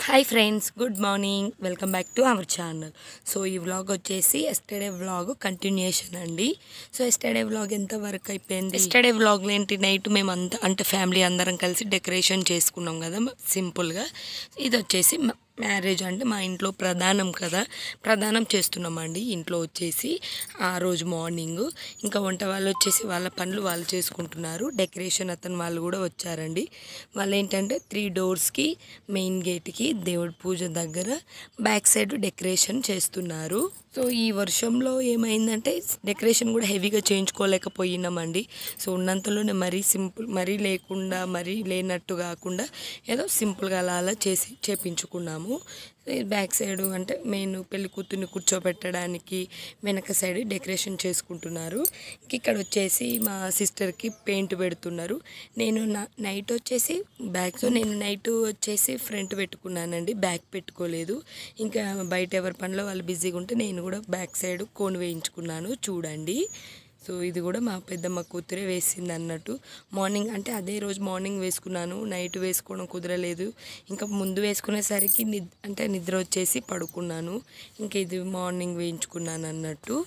hi friends good morning welcome back to our channel so ఈ vlog వచ్చేసి yesterday vlog continuation అండి so yesterday vlog ఎంత వరకు అయిపోయింది ఎస్టర్డే వ్లాగ్లో ఏంటి నైట్ మేము అంతా అంటే ఫ్యామిలీ అందరం కలిసి డెకరేషన్ చేసుకున్నాం కదా సింపుల్గా ఇది వచ్చేసి మ్యారేజ్ అంటే మా ఇంట్లో ప్రధానం కదా ప్రధానం చేస్తున్నామండి ఇంట్లో వచ్చేసి ఆ రోజు మార్నింగ్ ఇంకా వంట వాళ్ళు వచ్చేసి వాళ్ళ పనులు వాళ్ళు చేసుకుంటున్నారు డెకరేషన్ అతను వాళ్ళు కూడా వచ్చారండి వాళ్ళు ఏంటంటే త్రీ డోర్స్కి మెయిన్ గేట్కి దేవుడి పూజ దగ్గర బ్యాక్ సైడ్ డెకరేషన్ చేస్తున్నారు సో ఈ వర్షంలో ఏమైందంటే డెకరేషన్ కూడా హెవీగా చేయించుకోలేకపోయినామండి సో ఉన్నంతలోనే మరీ సింపుల్ మరీ లేకుండా మరీ లేనట్టు కాకుండా ఏదో సింపుల్గా అలా అలా చేసి చేపించుకున్నాము బ్యాక్ సైడ్ అంటే మెయిన్ పెళ్లి కూతుర్ని కూర్చోబెట్టడానికి వెనక సైడ్ డెకరేషన్ చేసుకుంటున్నారు ఇంక ఇక్కడ వచ్చేసి మా సిస్టర్కి పెయింట్ పెడుతున్నారు నేను నా నైట్ వచ్చేసి బ్యాక్ సో నేను నైట్ వచ్చేసి ఫ్రంట్ పెట్టుకున్నానండి బ్యాక్ పెట్టుకోలేదు ఇంకా బయట ఎవరి పనిలో వాళ్ళు బిజీగా ఉంటే నేను కూడా బ్యాక్ సైడ్ కోన్ వేయించుకున్నాను చూడండి సో ఇది కూడా మా పెద్దమ్మ కూతురే వేసింది అన్నట్టు మార్నింగ్ అంటే అదే రోజు మార్నింగ్ వేసుకున్నాను నైట్ వేసుకోవడం కుదరలేదు ఇంకా ముందు వేసుకునేసరికి నిద్ అంటే నిద్ర వచ్చేసి పడుకున్నాను ఇంకా ఇది మార్నింగ్ వేయించుకున్నాను అన్నట్టు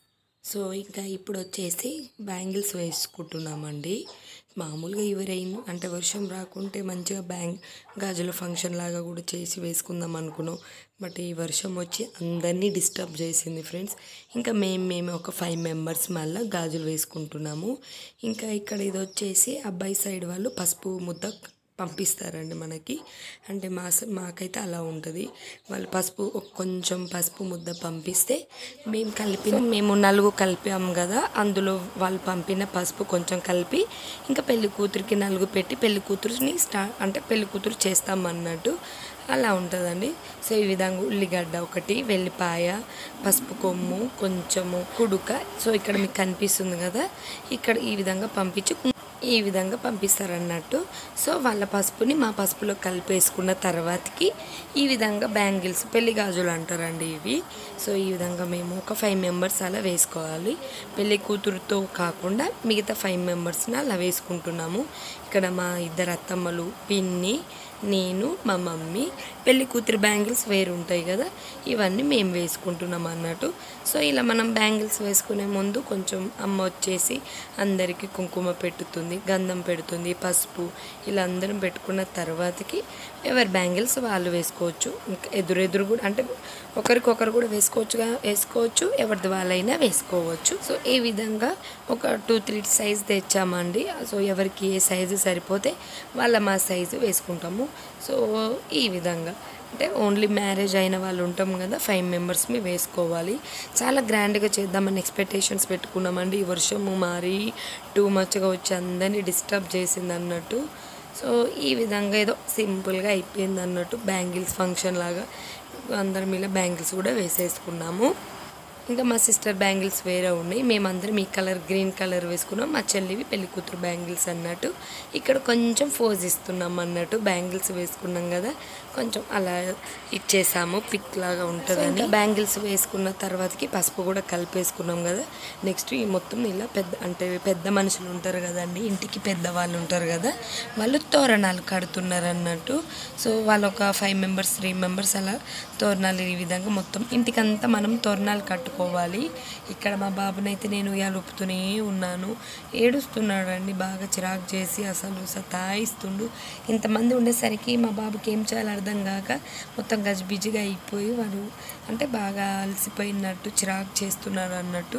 సో ఇంకా ఇప్పుడు వచ్చేసి బ్యాంగిల్స్ వేసుకుంటున్నామండి మామూలుగా ఇవి రెయిన్ అంటే వర్షం రాకుంటే మంచిగా బ్యాంగ్ గాజుల ఫంక్షన్ లాగా కూడా చేసి వేసుకుందాం అనుకున్నాం బట్ ఈ వర్షం వచ్చి అందరినీ డిస్టర్బ్ చేసింది ఫ్రెండ్స్ ఇంకా మేము మేము ఒక ఫైవ్ మెంబర్స్ మళ్ళీ గాజులు వేసుకుంటున్నాము ఇంకా ఇక్కడ ఇది వచ్చేసి అబ్బాయి సైడ్ వాళ్ళు పసుపు ముద్ద పంపిస్తారండి మనకి అంటే మా స- మాకైతే అలా ఉంటుంది వాళ్ళు పసుపు ఒక కొంచెం పసుపు ముద్ద పంపిస్తే మేము కలిపి మేము నలుగు కలిపాము కదా అందులో వాళ్ళు పంపిన పసుపు కొంచెం కలిపి ఇంకా పెళ్లి కూతురికి నలుగు పెట్టి పెళ్లి కూతురుని స్టా అంటే పెళ్లి కూతురు చేస్తాం అన్నట్టు అలా ఉంటుందండి సో ఈ విధంగా ఉల్లిగడ్డ ఒకటి వెల్లిపాయ పసుపు కొమ్ము కొంచెము కుడుక సో ఇక్కడ మీకు కనిపిస్తుంది కదా ఇక్కడ ఈ విధంగా పంపించి ఈ విధంగా పంపిస్తారన్నట్టు సో వాళ్ళ పసుపుని మా పసుపులో కలిపేసుకున్న తర్వాతకి ఈ విధంగా బ్యాంగిల్స్ పెళ్లి గాజులు అంటారండి ఇవి సో ఈ విధంగా మేము ఒక ఫైవ్ మెంబర్స్ అలా వేసుకోవాలి పెళ్లి కూతురుతో కాకుండా మిగతా ఫైవ్ మెంబర్స్ని అలా వేసుకుంటున్నాము ఇక్కడ మా ఇద్దరు అత్తమ్మలు పిన్ని నేను మా మమ్మీ పెళ్లి కూతురు బ్యాంగిల్స్ వేరు ఉంటాయి కదా ఇవన్నీ మేము వేసుకుంటున్నాం అన్నట్టు సో ఇలా మనం బ్యాంగిల్స్ వేసుకునే ముందు కొంచెం అమ్మ వచ్చేసి అందరికీ కుంకుమ పెట్టుతుంది గంధం పెడుతుంది పసుపు ఇలా అందరం పెట్టుకున్న తర్వాతకి ఎవరి బ్యాంగిల్స్ వాళ్ళు వేసుకోవచ్చు ఇంకా ఎదురెదురు కూడా అంటే ఒకరికొకరు కూడా వేసుకోవచ్చుగా వేసుకోవచ్చు ఎవరిది వాళ్ళైనా వేసుకోవచ్చు సో ఈ విధంగా ఒక టూ త్రీ సైజ్ తెచ్చామండి సో ఎవరికి ఏ సైజు సరిపోతే వాళ్ళ మా సైజు వేసుకుంటాము సో ఈ విధంగా అంటే ఓన్లీ మ్యారేజ్ అయిన వాళ్ళు ఉంటాం కదా ఫైవ్ మెంబర్స్ని వేసుకోవాలి చాలా గ్రాండ్గా చేద్దామని ఎక్స్పెక్టేషన్స్ పెట్టుకున్నామండి ఈ వర్షము మారి టూ మచ్గా వచ్చి అందరినీ డిస్టర్బ్ చేసింది అన్నట్టు సో ఈ విధంగా ఏదో సింపుల్గా అయిపోయింది అన్నట్టు బ్యాంగిల్స్ ఫంక్షన్ లాగా అందరం ఇలా బ్యాంగిల్స్ కూడా వేసేసుకున్నాము ఇంకా మా సిస్టర్ బ్యాంగిల్స్ వేరే ఉన్నాయి మేమందరం ఈ కలర్ గ్రీన్ కలర్ వేసుకున్నాం మా చెల్లివి పెళ్లి కూతురు బ్యాంగిల్స్ అన్నట్టు ఇక్కడ కొంచెం ఫోజ్ ఇస్తున్నాం అన్నట్టు బ్యాంగిల్స్ వేసుకున్నాం కదా కొంచెం అలా ఇచ్చేసాము పిక్ లాగా ఉంటుందని బ్యాంగిల్స్ వేసుకున్న తర్వాతకి పసుపు కూడా కలిపేసుకున్నాం కదా నెక్స్ట్ ఈ మొత్తం ఇలా పెద్ద అంటే పెద్ద మనుషులు ఉంటారు కదండి ఇంటికి పెద్ద వాళ్ళు ఉంటారు కదా వాళ్ళు తోరణాలు కడుతున్నారు అన్నట్టు సో వాళ్ళు ఒక ఫైవ్ మెంబర్స్ త్రీ మెంబర్స్ అలా తోరణాలు ఈ విధంగా మొత్తం ఇంటికంతా మనం తోరణాలు కట్టుకోవాలి ఇక్కడ మా బాబునైతే నేను ఇవాళ ఊపుతూనే ఉన్నాను ఏడుస్తున్నాడండి బాగా చిరాకు చేసి అసలు సతాయిస్తుండు ఇంతమంది ఉండేసరికి మా బాబుకి ఏం చేయాలో అర్థం కాక మొత్తం గజిబిజిగా అయిపోయి వాడు అంటే బాగా అలసిపోయినట్టు చిరాకు చేస్తున్నారు అన్నట్టు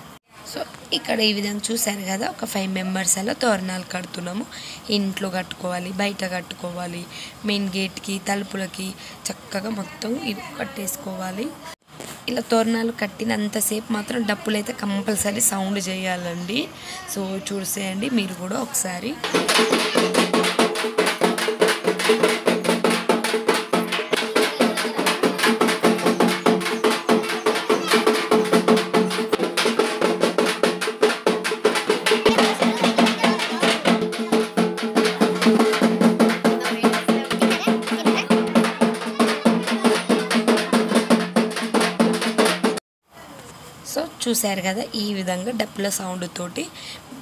సో ఇక్కడ ఈ విధంగా చూశారు కదా ఒక ఫైవ్ మెంబర్స్ అలా తోరణాలు కడుతున్నాము ఇంట్లో కట్టుకోవాలి బయట కట్టుకోవాలి మెయిన్ గేట్కి తలుపులకి చక్కగా మొత్తం ఇవి కట్టేసుకోవాలి ఇలా తోరణాలు కట్టినంతసేపు మాత్రం డప్పులు అయితే కంపల్సరీ సౌండ్ చేయాలండి సో చూసేయండి మీరు కూడా ఒకసారి సో చూశారు కదా ఈ విధంగా డప్పుల సౌండ్ తోటి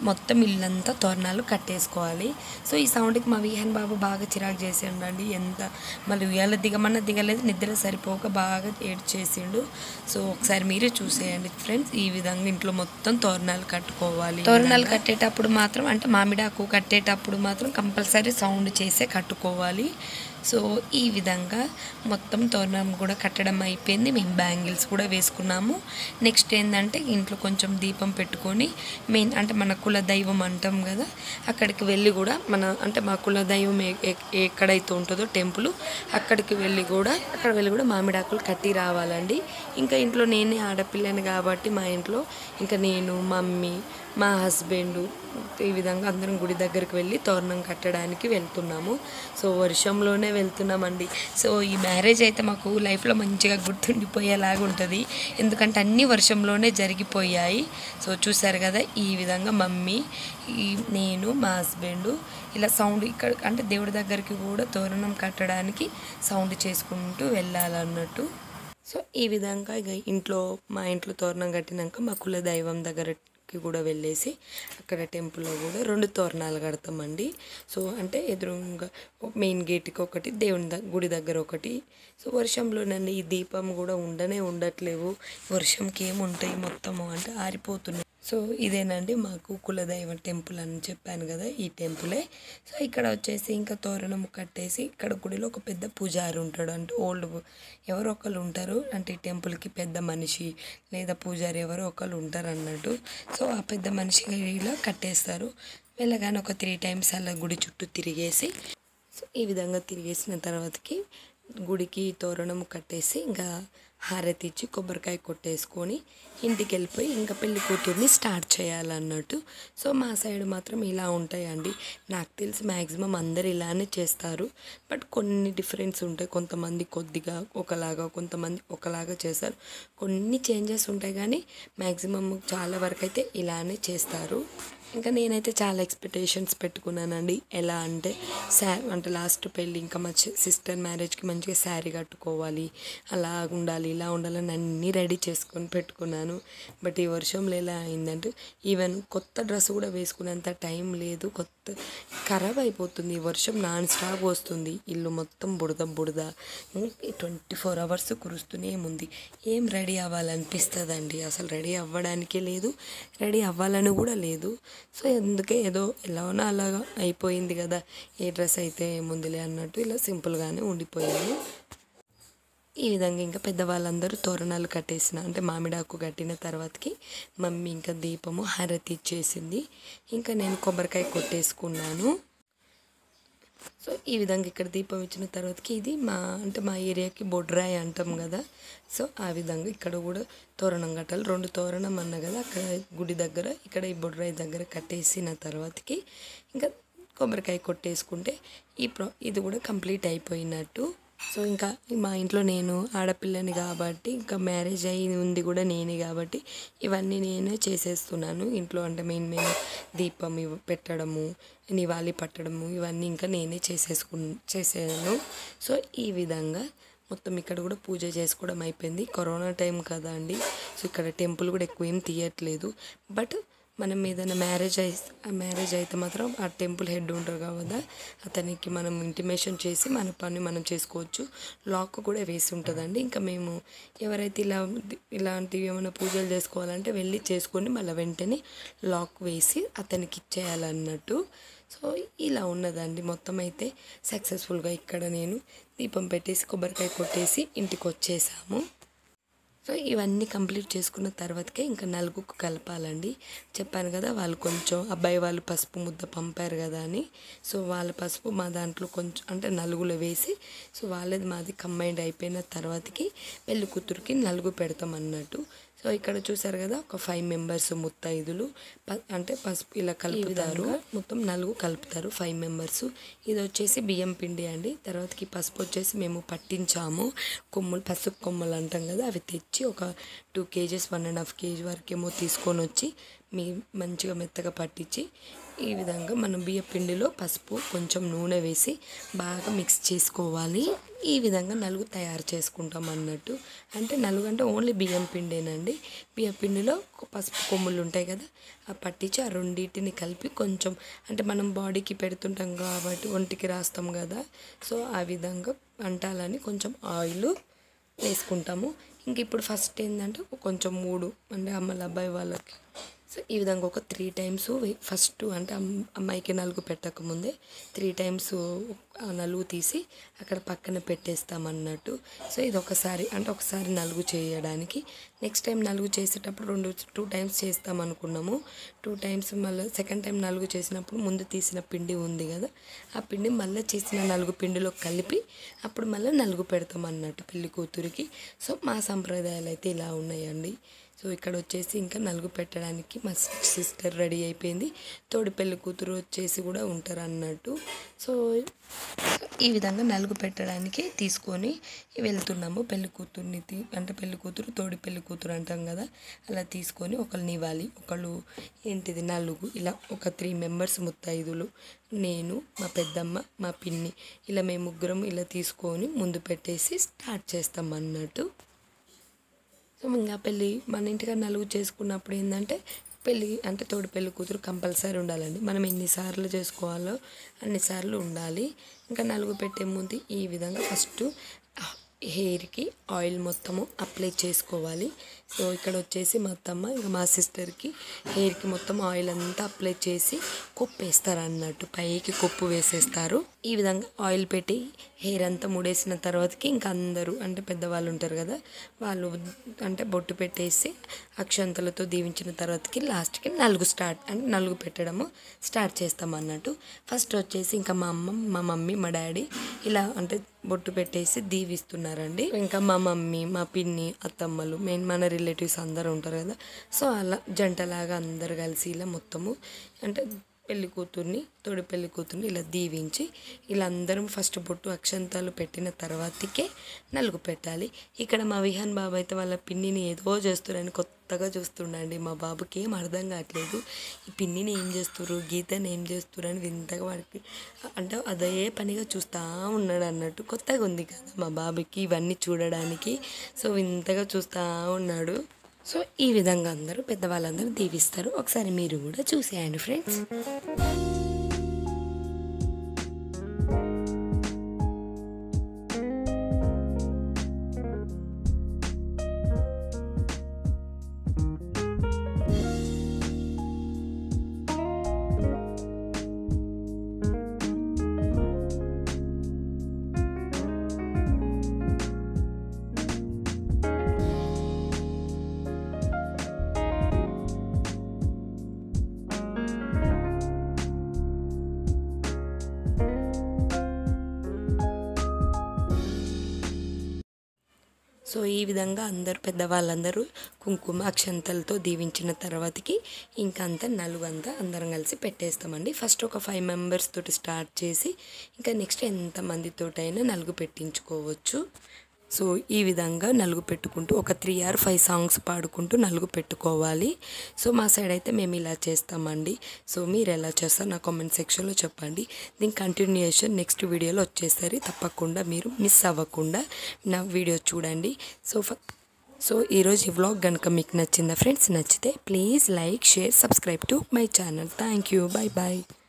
మొత్తం ఇల్లంతా తోరణాలు కట్టేసుకోవాలి సో ఈ సౌండ్కి మా విహాన్ బాబు బాగా చిరాకు చేసి ఉండండి ఎంత మళ్ళీ ఉయ్యాల దిగమన్నా దిగలేదు నిద్ర సరిపోక బాగా ఏడ్ చేసిండు సో ఒకసారి మీరే చూసేయండి ఫ్రెండ్స్ ఈ విధంగా ఇంట్లో మొత్తం తోరణాలు కట్టుకోవాలి తోరణాలు కట్టేటప్పుడు మాత్రం అంటే మామిడాకు కట్టేటప్పుడు మాత్రం కంపల్సరీ సౌండ్ చేసే కట్టుకోవాలి సో ఈ విధంగా మొత్తం తోరణం కూడా కట్టడం అయిపోయింది మేము బ్యాంగిల్స్ కూడా వేసుకున్నాము నెక్స్ట్ ఏంటంటే ఇంట్లో కొంచెం దీపం పెట్టుకొని మెయిన్ అంటే మన కుల దైవం అంటాం కదా అక్కడికి వెళ్ళి కూడా మన అంటే మా కుల దైవం ఏ- ఏ- ఎక్కడైతే ఉంటుందో టెంపుల్ అక్కడికి వెళ్ళి కూడా అక్కడ వెళ్ళి కూడా మామిడాకులు కట్టి రావాలండి ఇంకా ఇంట్లో నేనే ఆడపిల్లని కాబట్టి మా ఇంట్లో ఇంకా నేను మమ్మీ మా హస్బెండ్ ఈ విధంగా అందరం గుడి దగ్గరికి వెళ్ళి తోరణం కట్టడానికి వెళ్తున్నాము సో వర్షంలోనే వెళ్తున్నామండి సో ఈ మ్యారేజ్ అయితే మాకు లైఫ్లో మంచిగా గుర్తుండిపోయేలాగా ఉంటుంది ఎందుకంటే అన్నీ వర్షంలోనే జరిగిపోయాయి సో చూసారు కదా ఈ విధంగా మమ్మీ ఈ నేను మా హస్బెండ్ ఇలా సౌండ్ ఇక్కడ అంటే దేవుడి దగ్గరికి కూడా తోరణం కట్టడానికి సౌండ్ చేసుకుంటూ వెళ్ళాలన్నట్టు సో ఈ విధంగా ఇక ఇంట్లో మా ఇంట్లో తోరణం కట్టినాక మా కుల దైవం దగ్గరకి కూడా వెళ్ళేసి అక్కడ టెంపుల్లో కూడా రెండు తోరణాలు కడతామండి సో అంటే ఎదురుగా మెయిన్ గేట్కి ఒకటి దేవుని ద- గుడి దగ్గర ఒకటి సో వర్షంలోనండి ఈ దీపం కూడా ఉండనే ఉండట్లేవు వర్షంకి ఏముంటాయి మొత్తము అంటే ఆరిపోతున్నాయి సో ఇదేనండి మాకు కులదైవం టెంపుల్ అని చెప్పాను కదా ఈ టెంపులే సో ఇక్కడ వచ్చేసి ఇంకా తోరణం కట్టేసి ఇక్కడ గుడిలో ఒక పెద్ద పూజారి ఉంటాడు అంటే ఓల్డ్ ఎవరో ఒకళ్ళు ఉంటారు అంటే ఈ టెంపుల్కి పెద్ద మనిషి లేదా పూజారి ఎవరో ఒకళ్ళు ఉంటారు అన్నట్టు సో ఆ పెద్ద మనిషి ఇలా కట్టేస్తారు వెళ్ళగానే ఒక త్రీ టైమ్స్ అలా గుడి చుట్టూ తిరిగేసి సో ఈ విధంగా తిరిగేసిన తర్వాతకి గుడికి తోరణం కట్టేసి ఇంకా హారతి ఇచ్చి కొబ్బరికాయ కొట్టేసుకొని ఇంటికి వెళ్ళిపోయి ఇంకా పెళ్లి కూతుర్ని స్టార్ట్ చేయాలన్నట్టు సో మా సైడ్ మాత్రం ఇలా ఉంటాయండి నాకు తెలిసి మ్యాక్సిమం అందరు ఇలానే చేస్తారు బట్ కొన్ని డిఫరెన్స్ ఉంటాయి కొంతమంది కొద్దిగా ఒకలాగా కొంతమంది ఒకలాగా చేస్తారు కొన్ని చేంజెస్ ఉంటాయి కానీ మ్యాక్సిమం చాలా వరకు అయితే ఇలానే చేస్తారు ఇంకా నేనైతే చాలా ఎక్స్పెక్టేషన్స్ పెట్టుకున్నానండి ఎలా అంటే శా అంటే లాస్ట్ పెళ్ళి ఇంకా మా సిస్టర్ మ్యారేజ్కి మంచిగా శారీ కట్టుకోవాలి అలా ఉండాలి ఇలా ఉండాలని అన్నీ రెడీ చేసుకొని పెట్టుకున్నాను బట్ ఈ వర్షంలో ఎలా అయిందంటే ఈవెన్ కొత్త డ్రెస్ కూడా వేసుకునేంత టైం లేదు కొత్త ఖరాబ్ అయిపోతుంది ఈ వర్షం నాన్ స్టాప్ వస్తుంది ఇల్లు మొత్తం బుడద బుడద ట్వంటీ ఫోర్ అవర్స్ కురుస్తూనే ఉంది ఏం రెడీ అవ్వాలనిపిస్తుందండి అసలు రెడీ అవ్వడానికే లేదు రెడీ అవ్వాలని కూడా లేదు సో అందుకే ఏదో ఎలానో అలాగా అయిపోయింది కదా ఏ డ్రెస్ అయితే ఏముందిలే అన్నట్టు ఇలా సింపుల్గానే ఉండిపోయాను ఈ విధంగా ఇంకా పెద్దవాళ్ళందరూ తోరణాలు కట్టేసిన అంటే మామిడాకు కట్టిన తర్వాతకి మమ్మీ ఇంకా దీపము హారతి ఇచ్చేసింది ఇంకా నేను కొబ్బరికాయ కొట్టేసుకున్నాను సో ఈ విధంగా ఇక్కడ దీపం ఇచ్చిన తర్వాతకి ఇది మా అంటే మా ఏరియాకి బొడ్రాయి అంటాం కదా సో ఆ విధంగా ఇక్కడ కూడా తోరణం కట్టాలి రెండు తోరణం అన్న కదా అక్కడ గుడి దగ్గర ఇక్కడ ఈ బొడ్రాయి దగ్గర కట్టేసిన తర్వాతకి ఇంకా కొబ్బరికాయ కొట్టేసుకుంటే ఈ ప్రో ఇది కూడా కంప్లీట్ అయిపోయినట్టు సో ఇంకా మా ఇంట్లో నేను ఆడపిల్లని కాబట్టి ఇంకా మ్యారేజ్ అయ్యి ఉంది కూడా నేనే కాబట్టి ఇవన్నీ నేనే చేసేస్తున్నాను ఇంట్లో అంటే మెయిన్ మెయిన్ దీపం ఇవ్ పెట్టడము నివాళి పట్టడము ఇవన్నీ ఇంకా నేనే చేసేసుకు చేసాను సో ఈ విధంగా మొత్తం ఇక్కడ కూడా పూజ చేసుకోవడం అయిపోయింది కరోనా టైం కదా అండి సో ఇక్కడ టెంపుల్ కూడా ఎక్కువ ఏం తీయట్లేదు బట్ మనం ఏదైనా మ్యారేజ్ అయి మ్యారేజ్ అయితే మాత్రం ఆ టెంపుల్ హెడ్ ఉంటారు కదా అతనికి మనం ఇంటిమేషన్ చేసి మన పని మనం చేసుకోవచ్చు లాక్ కూడా వేసి ఉంటుందండి ఇంకా మేము ఎవరైతే ఇలా ఇలాంటివి ఏమైనా పూజలు చేసుకోవాలంటే వెళ్ళి చేసుకొని మళ్ళీ వెంటనే లాక్ వేసి అతనికి ఇచ్చేయాలన్నట్టు సో ఇలా ఉన్నదండి మొత్తం అయితే సక్సెస్ఫుల్గా ఇక్కడ నేను దీపం పెట్టేసి కొబ్బరికాయ కొట్టేసి ఇంటికి వచ్చేసాము సో ఇవన్నీ కంప్లీట్ చేసుకున్న తర్వాతకే ఇంకా నలుగుకు కలపాలండి చెప్పాను కదా వాళ్ళు కొంచెం అబ్బాయి వాళ్ళు పసుపు ముద్ద పంపారు కదా అని సో వాళ్ళ పసుపు మా దాంట్లో కొంచెం అంటే నలుగులో వేసి సో వాళ్ళది మాది కంబైండ్ అయిపోయిన తర్వాతకి పెళ్లి కూతురికి నలుగు పెడతాం అన్నట్టు సో ఇక్కడ చూసారు కదా ఒక ఫైవ్ మెంబర్స్ ముత్తైదులు ప- అంటే పసుపు ఇలా కలుపుతారు మొత్తం నలుగు కలుపుతారు ఫైవ్ మెంబర్స్ ఇది వచ్చేసి బియ్యం పిండి అండి తర్వాతకి పసుపు వచ్చేసి మేము పట్టించాము కొమ్ములు పసుపు కొమ్మలు అంటాం కదా అవి తెచ్చి ఒక two KGs one and half KG వరకేమో తీసుకొని వచ్చి మీ మంచిగా మెత్తగా పట్టించి ఈ విధంగా మనం బియ్య పిండిలో పసుపు కొంచెం నూనె వేసి బాగా మిక్స్ చేసుకోవాలి ఈ విధంగా నలుగు తయారు చేసుకుంటాం అన్నట్టు అంటే నలుగు అంటే ఓన్లీ బియ్యం పిండేనండి బియ్యం పిండిలో పసుపు కొమ్ములు ఉంటాయి కదా ఆ పట్టించి ఆ రెండింటిని కలిపి కొంచెం అంటే మనం బాడీకి పెడుతుంటాం కాబట్టి ఒంటికి రాస్తాం కదా సో ఆ విధంగా అంటాలని కొంచెం ఆయిల్ వేసుకుంటాము ఇంక ఇప్పుడు ఫస్ట్ ఏంటంటే కొంచెం మూడు అంటే అమ్మల అబ్బాయి వాళ్ళకి సో ఈ విధంగా ఒక త్రీ టైమ్స్ ఫస్ట్ అంటే అమ్- అమ్మాయికి నలుగు పెట్టకముందే త్రీ టైమ్స్ ఆ నలుగు తీసి అక్కడ పక్కన పెట్టేస్తాం అన్నట్టు సో ఇది ఒకసారి అంటే ఒకసారి నలుగు చేయడానికి నెక్స్ట్ టైం నలుగు చేసేటప్పుడు రెండు టూ టైమ్స్ చేస్తాం అనుకున్నాము టూ టైమ్స్ మళ్ళీ సెకండ్ టైం నలుగు చేసినప్పుడు ముందు తీసిన పిండి ఉంది కదా ఆ పిండి మళ్ళీ చేసిన నలుగు పిండిలో కలిపి అప్పుడు మళ్ళీ నలుగు పెడతాం అన్నట్టు పెళ్లి కూతురికి సో మా సంప్రదాయాలు అయితే ఇలా ఉన్నాయండి సో ఇక్కడ వచ్చేసి ఇంకా నలుగు పెట్టడానికి మా సిస్టర్ రెడీ అయిపోయింది తోడి పెళ్లి కూతురు వచ్చేసి కూడా ఉంటారు అన్నట్టు సో ఈ విధంగా నలుగు పెట్టడానికి తీసుకొని వెళ్తున్నాము పెళ్లి కూతుర్ని తీ- అంటే పెళ్లి కూతురు తోడి పెళ్లి కూతురు అంటాం కదా అలా తీసుకొని ఒకళ్ళని ఇవ్వాలి ఒకళ్ళు ఏంటిది నలుగు ఇలా ఒక త్రీ మెంబర్స్ ముత్తైదులు నేను మా పెద్దమ్మ మా పిన్ని ఇలా మేము ముగ్గురం ఇలా తీసుకొని ముందు పెట్టేసి స్టార్ట్ చేస్తాం అన్నట్టు సో ఇంకా పెళ్ళి మన ఇంటిగా నలుగు చేసుకున్నప్పుడు ఏంటంటే పెళ్ళి అంటే తోడు పెళ్లి కూతురు కంపల్సరీ ఉండాలండి మనం ఎన్నిసార్లు చేసుకోవాలో అన్నిసార్లు ఉండాలి ఇంకా నలుగు పెట్టే ముందు ఈ విధంగా ఫస్ట్ హెయిర్కి ఆయిల్ మొత్తము అప్లై చేసుకోవాలి సో ఇక్కడ వచ్చేసి మా అత్తమ్మ ఇంకా మా సిస్టర్కి హెయిర్కి మొత్తం ఆయిల్ అంతా అప్లై చేసి కొప్పు వేస్తారు అన్నట్టు పైకి కొప్పు వేసేస్తారు ఈ విధంగా ఆయిల్ పెట్టి హెయిర్ అంతా ముడేసిన తర్వాతకి ఇంకా అందరూ అంటే పెద్దవాళ్ళు ఉంటారు కదా వాళ్ళు అంటే బొట్టు పెట్టేసి అక్షంతలతో దీవించిన తర్వాతకి లాస్ట్కి నలుగు స్టార్ట్ అంటే నలుగు పెట్టడము స్టార్ట్ చేస్తాం అన్నట్టు ఫస్ట్ వచ్చేసి ఇంకా మా అమ్మ మా మమ్మీ మా డాడీ ఇలా అంటే బొట్టు పెట్టేసి దీవిస్తున్నారండి ఇంకా మా మమ్మీ మా పిన్ని అత్తమ్మలు మెయిన్ మన రిలేటివ్స్ అందరూ ఉంటారు కదా సో అలా జంటలాగా అందరు కలిసి ఇలా మొత్తము అంటే పెళ్లి కూతుర్ని తోడి పెళ్లి కూతుర్ని ఇలా దీవించి ఇలా అందరం ఫస్ట్ బొట్టు అక్షంతాలు పెట్టిన తర్వాతకే నలుగు పెట్టాలి ఇక్కడ మా విహాన్ బాబు అయితే వాళ్ళ పిన్నిని ఏదో చేస్తున్నారని కొత్తగా చూస్తుండండి మా బాబుకి ఏం అర్థం కావట్లేదు ఈ పిన్నిని ఏం చేస్తున్నారు గీతని ఏం చేస్తున్నారు అని వింతగా వాడికి అంటే అదే పనిగా చూస్తూ ఉన్నాడు అన్నట్టు కొత్తగా ఉంది కదా మా బాబుకి ఇవన్నీ చూడడానికి సో వింతగా చూస్తూ ఉన్నాడు సో ఈ విధంగా అందరూ పెద్దవాళ్ళందరూ దీవిస్తారు ఒకసారి మీరు కూడా చూసేయండి ఫ్రెండ్స్ సో ఈ విధంగా అందరు పెద్దవాళ్ళందరూ కుంకుమ అక్షంతలతో దీవించిన తర్వాతకి ఇంకా అంతా నలుగంతా అందరం కలిసి పెట్టేస్తామండి ఫస్ట్ ఒక ఫైవ్ మెంబర్స్ తోటి స్టార్ట్ చేసి ఇంకా నెక్స్ట్ ఎంతమందితోటైనా నలుగు పెట్టించుకోవచ్చు సో ఈ విధంగా నలుగు పెట్టుకుంటూ ఒక త్రీ ఆర్ ఫైవ్ సాంగ్స్ పాడుకుంటూ నలుగు పెట్టుకోవాలి సో మా సైడ్ అయితే మేము ఇలా చేస్తామండి సో మీరు ఎలా చేస్తారో నా కామెంట్ సెక్షన్లో చెప్పండి దీని కంటిన్యూషన్ నెక్స్ట్ వీడియోలో వచ్చేసరి తప్పకుండా మీరు మిస్ అవ్వకుండా నా వీడియో చూడండి సో ఫ సో ఈరోజు ఈ వ్లాగ్ కనుక మీకు నచ్చిందా ఫ్రెండ్స్ నచ్చితే please like share subscribe to my channel thank you bye bye